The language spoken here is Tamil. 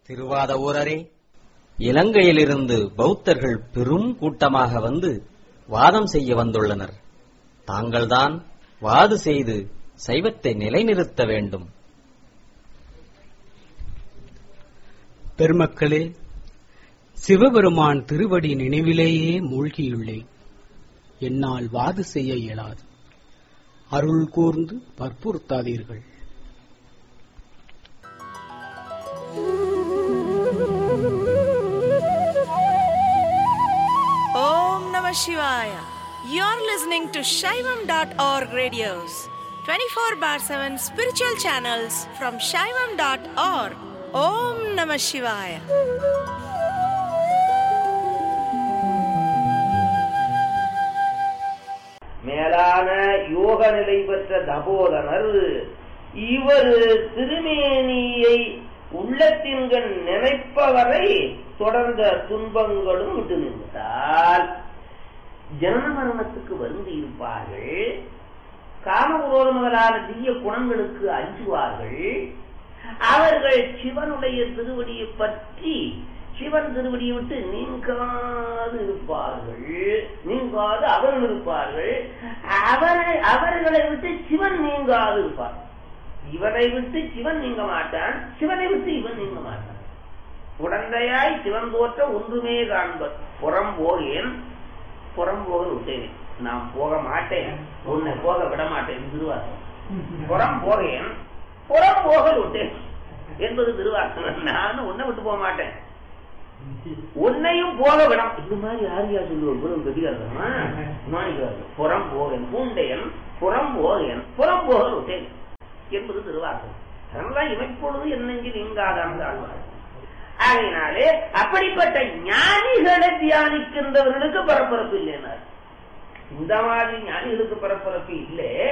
திருவாத ஊரரே இலங்கையிலிருந்து பௌத்தர்கள் பெரும் கூட்டமாக வந்து வாதம் செய்ய வந்துள்ளனர் தாங்கள்தான் வாது செய்து சைவத்தை நிலைநிறுத்த வேண்டும் பெருமக்களே சிவபெருமான் திருவடி நினைவிலேயே மூழ்கியுள்ளேன் என்னால் வாது செய்ய இயலாது அருள் கூர்ந்து வற்புறுத்தாதீர்கள் Om Namah Shivaya. You're listening to Shaivam.org radios, 24 bar 7 spiritual channels from Shaivam.org. Om Namah Shivaya. மேலான யோக நிலை பெற்ற தபோதனர் இவர் திருமேனியை உள்ளத்தின்கண் நினைப்பவரை தொடர்ந்த துன்பங்களும் விட்டு நின்றால் ஜனன மரணத்துக்கு வருந்தி இருப்பார்கள் காமகுரோத முதலான தீய குணங்களுக்கு அஞ்சுவார்கள் அவர்கள் சிவனுடைய திருவடியை பற்றி சிவன் திருவடியை விட்டு நீங்காது இருப்பார்கள் நீங்காது அவர்கள் இருப்பார்கள் அவரை அவர்களை விட்டு சிவன் நீங்காது இருப்பார் இவனை விட்டு சிவன் நீங்க மாட்டான் சிவனை விட்டு இவன் நீங்க மாட்டான் உடந்தையாய் சிவன் தோற்ற ஒன்றுமே காண்பர் புறம் போகேன் புறம் போக விட்டேன் நான் போக மாட்டேன் உன்னை போக விட மாட்டேன் திருவாசகம் புறம் போகேன் புறம் போக விட்டேன் என்பது திருவாசகம் நானும் உன்னை விட்டு போக மாட்டேன் உன்னையும் போக விடம் இந்த மாதிரி யார் யார் சொல்லுவோம் குரு கதிகாரமா மாணிக்கிறார்கள் புறம் போகன் பூண்டையன் புறம் போகன் புறம் போக விட்டேன் என்பது திருவாசகம் அதனால்தான் இமைப்பொழுது என்னெஞ்சு நீங்காதான் ஆழ்வார் ஆகையினாலே அப்படிப்பட்ட ஞானிகளை தியானிக்கின்றவர்களுக்கு பரபரப்பு இல்லைனார் இந்த மாதிரி ஞானிகளுக்கு பரபரப்பு இல்லை